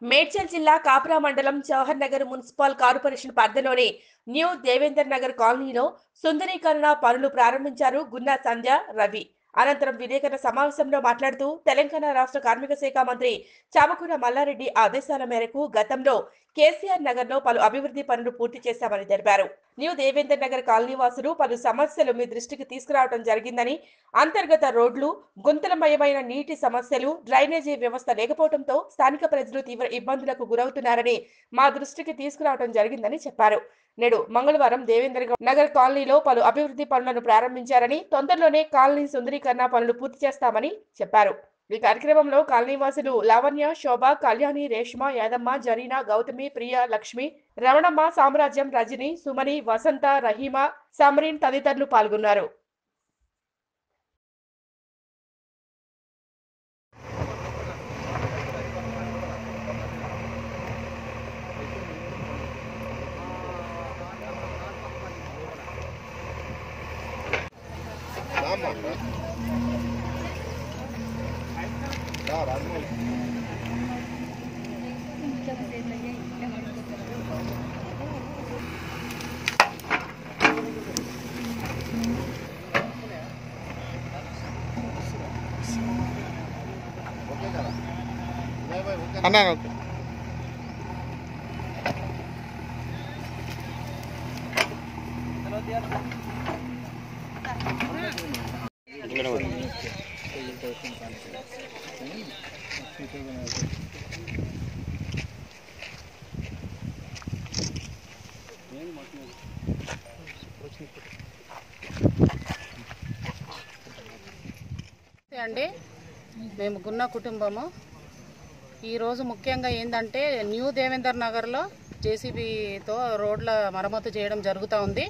మేడ్చల్ జిల్లా కాపురా మండలం Jawahar Nagar municipal corporation పరిధిలోని న్యూ దేవేందర్ నగర్ కాలనీలో సుందరీకరణ పనులు ప్రారంభించారు గున్నా సంధ్య రవి అనంతరం విలేకరుల సమావేశంలో మాట్లాడుతూ తెలంగాణ రాష్ట్ర కార్మిక శాఖ మంత్రి చామకూర మల్లారెడ్డి ఆదేశాల మేరకు గతంలో కేసీఆర్ నగర్ లో పలు అభివృద్ధి పనులు పూర్తి చేశామని తెలిపారు న్యూ దేవేందర్ నగర్ కాలనీ వాసులు పలు సమస్యలు మీ దృష్టికి తీసుకురావడం జరిగిందని అంతర్గత రోడ్లు గుంతలమయమైన నీటి సమస్యలు డ్రైనేజీ వ్యవస్థ లేకపోవడంతో స్థానిక ప్రజలు తీవ్ర ఇబ్బందులకు గురవుతున్నారని మా దృష్టికి తీసుకురావడం జరిగిందని చెప్పారు నేడు మంగళవారం దేవేందర్ నగర్ కాలనీలో పలు అభివృద్ధి పనులను ప్రారంభించారని తొందరలోనే కాలనీ సుందరీకరణ పనులు పూర్తి చేస్తామని చెప్పారు ఈ కార్యక్రమంలో కాలనీవాసులు లావణ్య శోభ కళ్యాణి రేష్మ యాదమ్మ జరీనా గౌతమి ప్రియ లక్ష్మి రమణమ్మ సామ్రాజ్యం రజని సుమని వసంత రహీమా సమరీన్ తదితరులు పాల్గొన్నారు అన్నా నమస్తే అండి మేము గున్న కుటుంబము ఈరోజు ముఖ్యంగా ఏంటంటే న్యూ దేవేందర్ నగర్లో జేసీబీతో రోడ్ల మరమ్మతు చేయడం జరుగుతూ ఉంది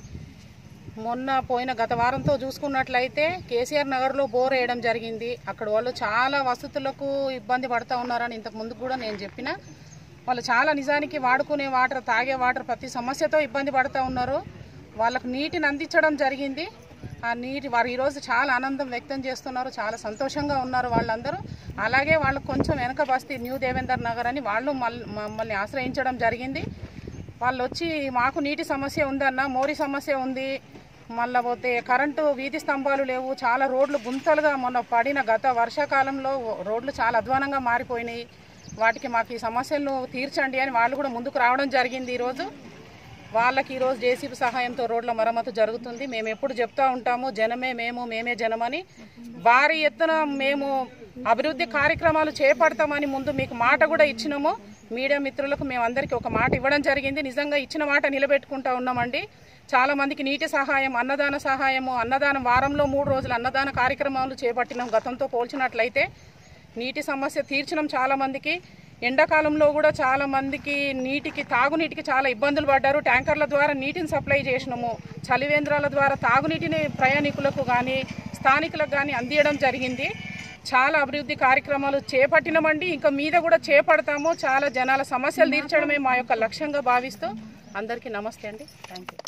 మొన్న పోయిన గత వారంతో చూసుకున్నట్లయితే కేసీఆర్ నగర్లో బోర్ వేయడం జరిగింది అక్కడ వాళ్ళు చాలా వసతులకు ఇబ్బంది పడుతూ ఉన్నారని ఇంతకు ముందు కూడా నేను చెప్పిన వాళ్ళు చాలా నిజానికి వాడుకునే వాటర్ తాగే వాటర్ ప్రతి సమస్యతో ఇబ్బంది పడుతూ ఉన్నారు వాళ్ళకు నీటిని అందించడం జరిగింది ఆ నీటి వారు ఈరోజు చాలా ఆనందం వ్యక్తం చేస్తున్నారు చాలా సంతోషంగా ఉన్నారు వాళ్ళందరూ అలాగే వాళ్ళు కొంచెం వెనక బస్తీ న్యూ దేవేందర్ నగర్ అని వాళ్ళు మల్- మమ్మల్ని ఆశ్రయించడం జరిగింది వాళ్ళు వచ్చి మాకు నీటి సమస్య ఉందన్న మోరి సమస్య ఉంది మళ్ళీ పోతే కరెంటు వీధి స్తంభాలు లేవు చాలా రోడ్లు గుంతలుగా మొన్న పడిన గత వర్షాకాలంలో రోడ్లు చాలా అధ్వానంగా మారిపోయినాయి వాటికి మాకు ఈ సమస్యలను తీర్చండి అని వాళ్ళు కూడా ముందుకు రావడం జరిగింది ఈరోజు వాళ్ళకి ఈరోజు జేసీబీ సహాయంతో రోడ్ల మరమ్మతు జరుగుతుంది మేము ఎప్పుడు చెప్తా ఉంటాము జనమే మేము మేమే జనమని భారీ ఎత్తున మేము అభివృద్ధి కార్యక్రమాలు చేపడతామని ముందు మీకు మాట కూడా ఇచ్చినాము మీడియా మిత్రులకు మేము అందరికీ ఒక మాట ఇవ్వడం జరిగింది నిజంగా ఇచ్చిన మాట నిలబెట్టుకుంటా ఉన్నామండి చాలా మందికి నీటి సహాయం అన్నదాన సహాయము అన్నదానం వారంలో మూడు రోజులు అన్నదాన కార్యక్రమాలు చేపట్టినాం గతంతో పోల్చినట్లయితే నీటి సమస్య తీర్చడం చాలా మందికి ఎండాకాలంలో కూడా చాలా మందికి నీటికి తాగునీటికి చాలా ఇబ్బందులు పడ్డారు ట్యాంకర్ల ద్వారా నీటిని సప్లై చేసినాము చలివేంద్రాల ద్వారా తాగునీటిని ప్రయాణికులకు కానీ స్థానికులకు కానీ అందియడం జరిగింది చాలా అభివృద్ధి కార్యక్రమాలు చేపట్టినామండి ఇంకా మీద కూడా చేపడతాము చాలా జనాల సమస్యలు తీర్చడమే మా యొక్క లక్ష్యంగా భావిస్తూ అందరికీ నమస్తే అండి థ్యాంక్ యూ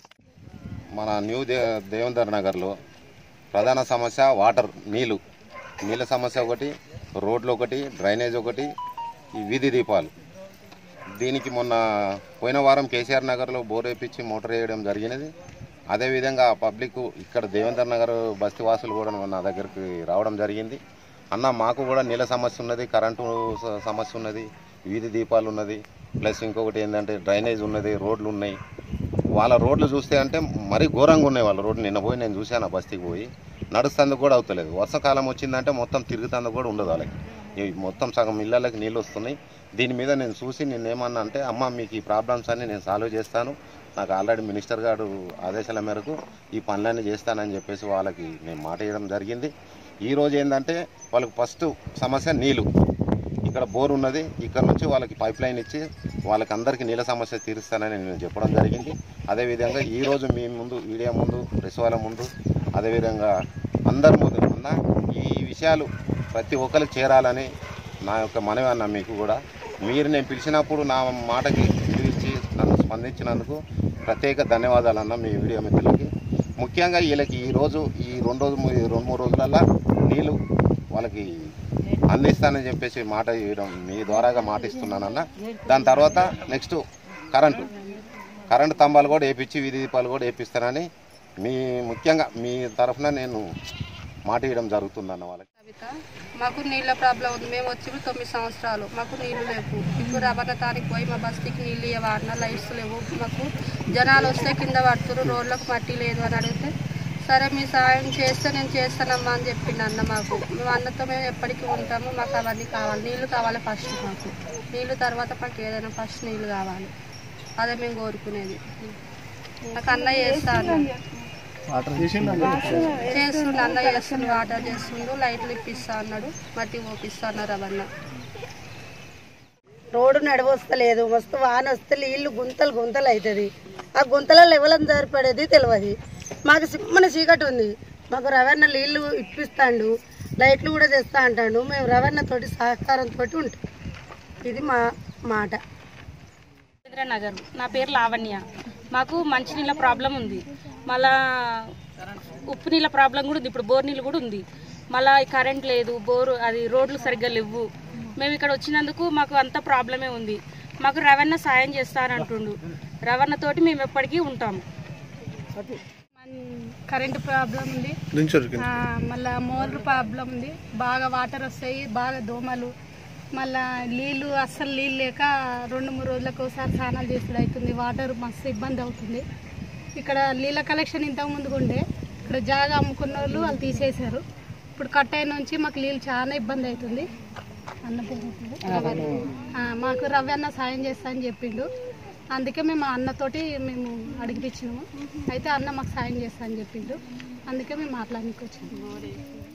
మన న్యూ దే దేవేందర్ నగర్లో ప్రధాన సమస్య వాటర్ నీళ్ళు నీళ్ళ సమస్య ఒకటి రోడ్లు ఒకటి డ్రైనేజ్ ఒకటి ఈ వీధి దీపాలు దీనికి మొన్న పోయిన వారం కేసీఆర్ నగర్లో బోర్ వేయించి మోటార్ వేయడం జరిగినది అదేవిధంగా పబ్లిక్ ఇక్కడ దేవేందర్ నగర్ బస్తీ వాసులు కూడా నా దగ్గరికి రావడం జరిగింది అన్న మాకు కూడా నీళ్ళ సమస్య ఉన్నది కరెంటు స- సమస్య ఉన్నది వీధి దీపాలు ఉన్నది ప్లస్ ఇంకొకటి ఏంటంటే డ్రైనేజ్ ఉన్నది రోడ్లు ఉన్నాయి వాళ్ళ రోడ్లు చూస్తే అంటే మరీ ఘోరంగా ఉన్నాయి వాళ్ళ రోడ్లు నిన్న పోయి నేను చూశాను ఆ బస్తీకి పోయి నడుస్తందుకు కూడా అవుతలేదు వర్షాకాలం వచ్చిందంటే మొత్తం తిరుగుతందుకు కూడా ఉండదు వాళ్ళకి ఈ మొత్తం సగం ఇళ్ళకి నీళ్ళు వస్తున్నాయి దీని మీద నేను చూసి నేను ఏమన్నా అంటే అమ్మ మీకు ఈ ప్రాబ్లమ్స్ అన్ని నేను సాల్వ్ చేస్తాను నాకు ఆల్రెడీ మినిస్టర్ గారు ఆదేశాల మేరకు ఈ పనులన్నీ చేస్తానని చెప్పేసి వాళ్ళకి నేను మాట ఇవ్వడం జరిగింది ఈ రోజు ఏంటంటే వాళ్ళకి ఫస్ట్ సమస్య నీళ్ళు ఇక్కడ బోర్ ఉన్నది ఇక్కడ నుంచి వాళ్ళకి పైప్ లైన్ ఇచ్చి వాళ్ళకి అందరికీ నీళ్ళ సమస్య తీరుస్తానని నేను చెప్పడం జరిగింది అదేవిధంగా ఈ రోజు మీ ముందు మీడియా ముందు ప్రెస్ వాళ్ళ ముందు అదేవిధంగా అందరి ముందు అన్న ఈ విషయాలు ప్రతి ఒక్కరికి చేరాలని నా యొక్క మనవి అన్న మీకు కూడా మీరు నేను పిలిచినప్పుడు నా మాటకి విలువ ఇచ్చి నన్ను స్పందించినందుకు ప్రత్యేక ధన్యవాదాలు అన్న మీ వీడియో మిత్రులకి ముఖ్యంగా వీళ్ళకి ఈ రోజు ఈ రెండు రోజు ఈ రెండు మూడు రోజులల్లో నీళ్ళు వాళ్ళకి అందిస్తానని చెప్పేసి మాట ఇవ్వడం మీ ద్వారాగా మాట ఇస్తున్నానన్న దాని తర్వాత నెక్స్ట్ కరెంటు కరెంటు స్తంభాలు కూడా వేపించి వీధి దీపాలు కూడా వేపిస్తానని మీ ముఖ్యంగా మీ తరఫున నేను మాట ఇవ్వడం జరుగుతుందన్న వాళ్ళకి కవిత మాకు నీళ్ళ ప్రాబ్లం ఉంది మేము వచ్చి ఇప్పుడు తొమ్మిది సంవత్సరాలు మాకు నీళ్లు లేవు ఇప్పుడు రవాణా తానికి పోయి మా బస్తీకి నీళ్ళు ఇవ్వన్న లైట్స్ లేవు మాకు జనాలు వస్తే కింద పడుతున్నారు రోడ్లకు మట్టి లేదు అని అడిగితే సరే మీ సాయం చేస్తే నేను చేస్తానమ్మా అని చెప్పిండు అన్న మాకు మేము అన్నతో మేము ఎప్పటికీ ఉంటాము మాకు అవన్నీ కావాలి నీళ్లు కావాలి ఫస్ట్ మాకు నీళ్లు తర్వాత మాకు ఏదైనా ఫస్ట్ నీళ్లు కావాలి అదే మేము కోరుకునేది నాకు అన్న చేస్తా అన్న చేస్తుండు అన్న చేస్తుండు వాటర్ చేస్తుండు లైట్లు ఇప్పిస్తా అన్నాడు మట్టి పోపిస్తా అన్నారు అవన్న రోడ్డు నడవస్తలేదు మస్తు వాన వస్తే నీళ్లు గుంతలు గుంతలు అవుతుంది ఆ గుంతలలో ఎవరం సరిపడేది తెలియదు మాకు సిమ్మన చీకటి ఉంది మాకు రవణ నీళ్లు ఇప్పిస్తాడు లైట్లు కూడా తెస్తా అంటాడు మేము రవణతోటి సహకారంతో ఉంటాం ఇది మా మాట నగర్ నా పేరు లావణ్య మాకు మంచినీళ్ళ ప్రాబ్లం ఉంది మళ్ళా ఉప్పు నీళ్ళ ప్రాబ్లం కూడా ఉంది ఇప్పుడు బోర్ నీళ్ళు కూడా ఉంది మళ్ళా కరెంట్ లేదు బోరు అది రోడ్లు సరిగ్గా లేవు మేము ఇక్కడ వచ్చినందుకు మాకు అంత ప్రాబ్లమే ఉంది మాకు రవణ సాయం చేస్తానంటుండు రవణతోటి మేము ఎప్పటికీ ఉంటాము కరెంటు ప్రాబ్లం ఉంది ఆ, మళ్ళా మోటార్ ప్రాబ్లం ఉంది బాగా వాటర్ వస్తాయి బాగా దోమలు మళ్ళా నీళ్ళు అస్సలు నీళ్ళు లేక రెండు మూడు రోజులకు ఒకసారి స్నానాలు చేసుడు అవుతుంది వాటర్ మస్తు ఇబ్బంది అవుతుంది ఇక్కడ నీళ్ళ కలెక్షన్ ఇంతకు ముందుకు ఉండే ఇక్కడ జాగా అమ్ముకున్న వాళ్ళు వాళ్ళు తీసేశారు ఇప్పుడు కట్ అయిన నుంచి మాకు నీళ్ళు చాలా ఇబ్బంది అవుతుంది అన్న పేరు ఏంటిది? ఆ, మాకు రవ్వ అన్న సాయం చేస్తా అని చెప్పిండు అందుకే మేము ఆ అన్నతోటి మేము అడిగిపించినాము అయితే అన్న మాకు సాయం చేస్తా అని చెప్పిండు అందుకే మేము మాట్లాడడానికి వచ్చినాము